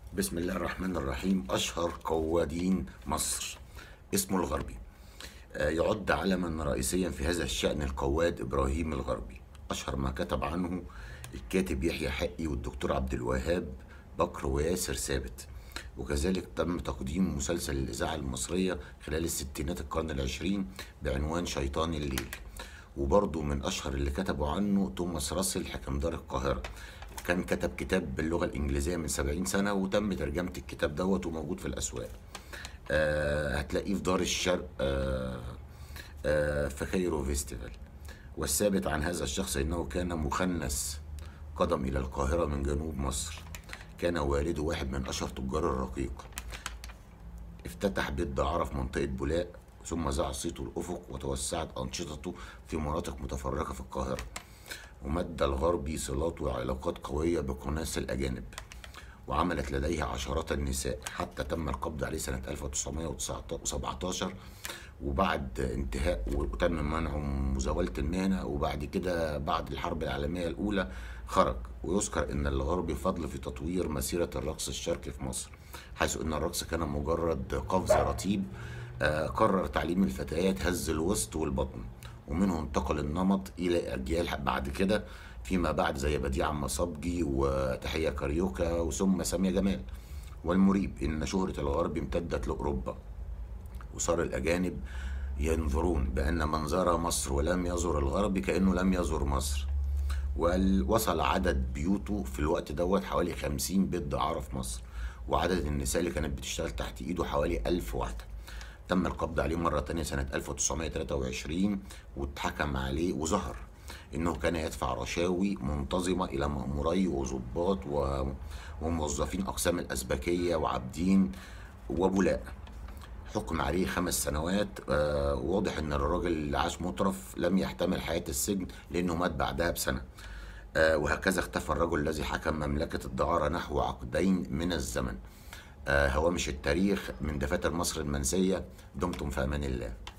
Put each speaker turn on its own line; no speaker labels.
بسم الله الرحمن الرحيم أشهر قوادين مصر اسمه الغربي آه، يعد علما رئيسيا في هذا الشأن القواد إبراهيم الغربي أشهر ما كتب عنه الكاتب يحيى حقي والدكتور عبد الوهاب بكر وياسر ثابت وكذلك تم تقديم مسلسل الإذاعة المصرية خلال الستينات القرن العشرين بعنوان شيطان الليل وبرضه من أشهر اللي كتبوا عنه توماس راسل حكم دار القاهرة كان كتب كتاب باللغة الإنجليزية من 70 سنة وتم ترجمة الكتاب دوت وموجود في الأسواق آه هتلاقيه في دار الشرق آه آه في كايرو فيستيفال والثابت عن هذا الشخص انه كان مخنث قدم الى القاهره من جنوب مصر كان والده واحد من اشهر تجار الرقيق افتتح بيت دعارة في منطقة بولاق ثم زع صيته الأفق وتوسعت أنشطته في مناطق متفرقة في القاهرة ومد الغربي صلات وعلاقات قوية بقناص الأجانب وعملت لديه عشرات النساء حتى تم القبض عليه سنة 1917 وبعد انتهاء وتم منعه مزاولة المهنة وبعد كده بعد الحرب العالمية الأولى خرج ويذكر أن الغربي فضل في تطوير مسيرة الرقص الشرقي في مصر حيث أن الرقص كان مجرد قفز رتيب آه، قرر تعليم الفتيات هز الوسط والبطن ومنه انتقل النمط الى اجيال بعد كده فيما بعد زي بديع مصبجي وتحيه كاريوكا وثم ساميه جمال والمريب ان شهره الغرب امتدت لاوروبا وصار الاجانب ينظرون بان من زار مصر ولم يزر الغرب كانه لم يزر مصر ووصل عدد بيوته في الوقت دوت حوالي 50 بيت دعارة في مصر وعدد النساء اللي كانت بتشتغل تحت ايده حوالي 1000 واحده تم القبض عليه مرة تانية سنة 1923 واتحكم عليه وظهر انه كان يدفع رشاوي منتظمة الى مأموري وظباط وموظفين اقسام الازبكية وعابدين وبولاء حكم عليه خمس سنوات آه واضح ان الراجل اللي عاش مطرف لم يحتمل حياة السجن لانه مات بعدها بسنة آه وهكذا اختفى الرجل الذي حكم مملكة الدعارة نحو عقدين من الزمن آه، هوامش التاريخ من دفاتر مصر المنسية دمتم في أمان الله